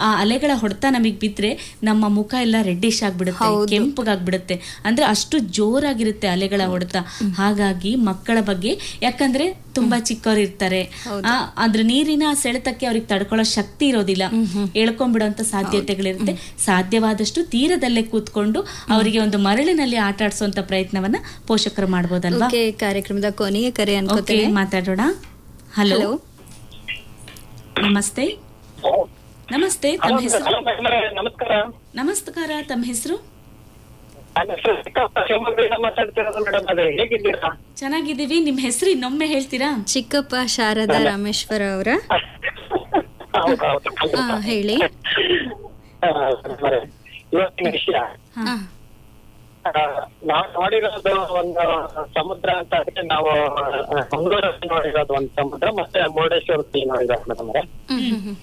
ಆ ಅಲೆಗಳ ಹೊಡೆತ ನಮಗೆ ಬಿದ್ರೆ ನಮ್ಮ ಮುಖ ಎಲ್ಲ ರೆಡ್ಡಿಶ್ ಆಗ್ಬಿಡುತ್ತೆ ಕೆಂಪಗಾಗ್ಬಿಡುತ್ತೆ ಅಂದ್ರೆ ಅಷ್ಟು ಜೋರಾಗಿರುತ್ತೆ ಅಲೆಗಳ ಹೊಡೆತ ಹಾಗಾಗಿ ಮಕ್ಕಳ ಬಗ್ಗೆ ಯಾಕಂದ್ರೆ ತುಂಬಾ ಚಿಕ್ಕವ್ರು ಇರ್ತಾರೆ ಆ, ಅದ್ರ ನೀರಿನ ಸೆಳೆತಕ್ಕೆ ಅವ್ರಿಗೆ ತಡ್ಕೊಳ್ಳೋ ಶಕ್ತಿ ಇರೋದಿಲ್ಲ ಎಳ್ಕೊಂಡ್ಬಿಡುವಂತ ಸಾಧ್ಯತೆಗಳಿರುತ್ತೆ ಸಾಧ್ಯವಾದಷ್ಟು ತೀರದಲ್ಲೇ ಕೂತ್ಕೊಂಡು ಅವರಿಗೆ ಒಂದು ಮರಳಿನಲ್ಲಿ ಆಟ ಆಡ್ಸುವಂತ ಪ್ರಯತ್ನವನ್ನ ಪೋಷಕರು ಮಾಡ್ಬೋದಲ್ವಾ ಓಕೆ ಕಾರ್ಯಕ್ರಮದ ಕೊನೆಯ ಕರೆ ಓಕೆ ಅನ್ಕೋತೇನೆ ಮಾತಾಡೋಣ ಹಲೋ ಹಲೋ ನಮಸ್ತೆ ನಮಸ್ತೆ ತಮ್ಮ ಹೆಸರು ಹಲೋ ಮೇಡಮ್ ನಮಸ್ಕಾರ ನಮಸ್ಕಾರ ತಮ್ಮ ಹೆಸರು ನನ್ನ ಹೆಸರು ಚಿಕ್ಕಪ್ಪ ಶಿವಮೊಗ್ಗದಿಂದ ಮಾತಾಡ್ತಿರೋದು ಮೇಡಮ್ ಅದೇ ಹೇಗಿದ್ದೀರಾ ಚೆನ್ನಾಗಿದ್ದೀವಿ ನಿಮ್ ಹೆಸರು ಇನ್ನೊಮ್ಮೆ ಹೇಳ್ತೀರಾ ಚಿಕ್ಕಪ್ಪ ಶಾರದಾ ರಾಮೇಶ್ವರ ಅವರ ಹೌದು ಹೌದು ಹಾ ಹೇಳಿ ಆ, ಮೇಡಮರೇ, ಇವತ್ತಿನ ವಿಷಯ ಹಾ ಆ, ನಾವು ನೋಡಿರೋದು ಒಂದು ಸಮುದ್ರ ಅಂತ ಅಂದ್ರೆ ನಾವು ಆ, ಮಂಗಳೂರಲ್ಲಿ ನೋಡಿರೋದು ಒಂದು ಸಮುದ್ರ ಮತ್ತೆ ಮುರುಡೇಶ್ವರದಲ್ಲಿ ನೋಡಿರೋದು ಮೇಡಮ್ ಹ್ಮ್ ಹ್ಮ್ ಹ್ಮ್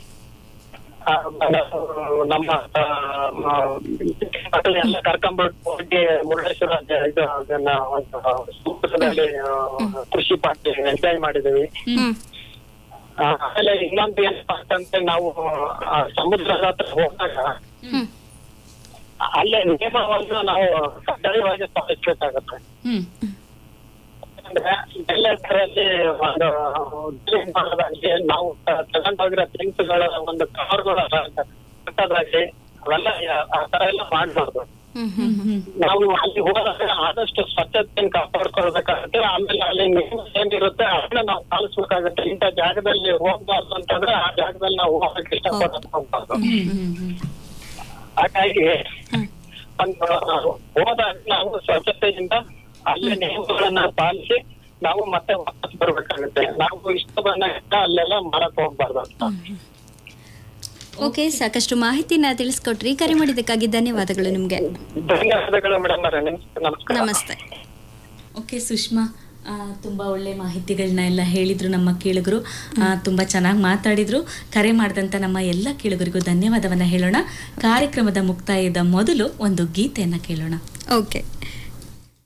ನಮ್ಮ ಆ, ಮ- ಮಕ್ಕಳೆಲ್ಲ ಕರ್ಕೊಂಡ್ಬಿಟ್ಟು ಹೋಗಿ ಮುರುಡೇಶ್ವರ ಜ- ಇದು ಅದನ್ನ ಒಂದು ಸಮುದ್ರದಲ್ಲಿ ಆ, ಕೃಷಿ ಪಾರ್ಟಿ ಎಂಜಾಯ್ ಮಾಡಿದೀವಿ ಹ್ಮ್ ಆ, ಆಮೇಲೆ ಇನ್ನೊಂದು ಏನಪ್ಪಾ ಅಂತಂದ್ರೆ ನಾವು ಆ ಸಮುದ್ರದ ಹತ್ರ ಹೋದಾಗ ಹ್ಮ್ ಅಲ್ಲೇ ನಿಯಮವನ್ನು ನಾವು ಕಡ್ಡಾಯವಾಗಿ ಪಾಲಿಸ್ಬೇಕಾಗತ್ತೆ ಹ್ಮ್ ಅಂದ್ರೆ ಎಲ್ಲದರಲ್ಲಿ ಒಂದು ಡ್ರಿಂಕ್ ಮಾಡೋದಾಗ್ಲಿ ನಾವು ತಗೊಂಡೋಗಿರೋ ಥಿಂಗ್ಸ್ಗಳ ಒಂದು ಕವರ್ಗಳು ಕಟ್ಟೋದಾಗ್ಲಿ ಅವೆಲ್ಲ ಯಾ- ಆ ತರ ಎಲ್ಲ ಮಾಡ್ಬಾರ್ದು ಹ್ಮ್ ಹ್ಮ್ ಹ್ಮ್ ನಾವು ಅಲ್ಲಿ ಹೋದಾಗ ಆದಷ್ಟು ಸ್ವಚ್ಛತೆಯನ್ನು ಕಾಪಾಡ್ಕೊಳ್ಬೇಕಾಗುತ್ತೆ ಆಮೇಲೆ ಅಲ್ಲಿ ನಿಯಮ ಏನಿರುತ್ತೆ ಅದನ್ನ ನಾವು ಪಾಲಿಸ್ಬೇಕಾಗುತ್ತೆ ಇಂಥ ಜಾಗದಲ್ಲಿ ಹೋಗ್ಬಾರ್ದು ಅಂತಂದ್ರೆ ಆ ಜಾಗದಲ್ಲಿ ನಾವು ಹೋಗಕ್ಕೆ ಇಷ್ಟಪಡೋದು ಹೋಗ್ಬಾರ್ದು ಹ್ಮ್ ಹ್ಮ್ ಹ್ಮ್ ಹಾಗಾಗಿ ಒಂದು ಹೋದಾಗ ನಾವು ಸ್ವಚ್ಛತೆಯಿಂದ ಅಲ್ಲಿ ನಿಯಮಗಳನ್ನ ಪಾಲಿಸಿ ನಾವು ಮತ್ತೆ ವಾಪಸ್ ಬರ್ಬೇಕಾಗುತ್ತೆ ನಾವು ಇಷ್ಟ ಬಂದಾಗ ಅಲ್ಲೆಲ್ಲ ಮಾಡಕ್ ಹೋಗ್ಬಾರ್ದು ಅಂತ ಓಕೆ ಸಾಕಷ್ಟು ಮಾಹಿತಿನ ತಿಳಿಸ್ಕೊಟ್ರಿ ಕರೆ ಮಾಡಿದ್ದಕ್ಕಾಗಿ ಧನ್ಯವಾದಗಳು ನಿಮ್ಗೆ ಧನ್ಯವಾದಗಳು ಮೇಡಮ್ ಅವರೇ ನಮಸ್ಕಾರ ನಮಸ್ತೆ ಓಕೆ ಸುಷ್ಮಾ ಆ, ತುಂಬಾ ಒಳ್ಳೆ ಮಾಹಿತಿಗಳನ್ನ ಎಲ್ಲ ಹೇಳಿದ್ರು ನಮ್ಮ ಕೇಳುಗರು ಆ, ತುಂಬಾ ಚೆನ್ನಾಗಿ ಮಾತಾಡಿದ್ರು ಕರೆ ಮಾಡಿದಂತ ನಮ್ಮ ಎಲ್ಲ ಕೇಳುಗರಿಗೂ ಧನ್ಯವಾದವನ್ನ ಹೇಳೋಣ ಕಾರ್ಯಕ್ರಮದ ಮುಕ್ತಾಯದ ಮೊದಲು ಒಂದು ಗೀತೆಯನ್ನ ಕೇಳೋಣ ಓಕೆ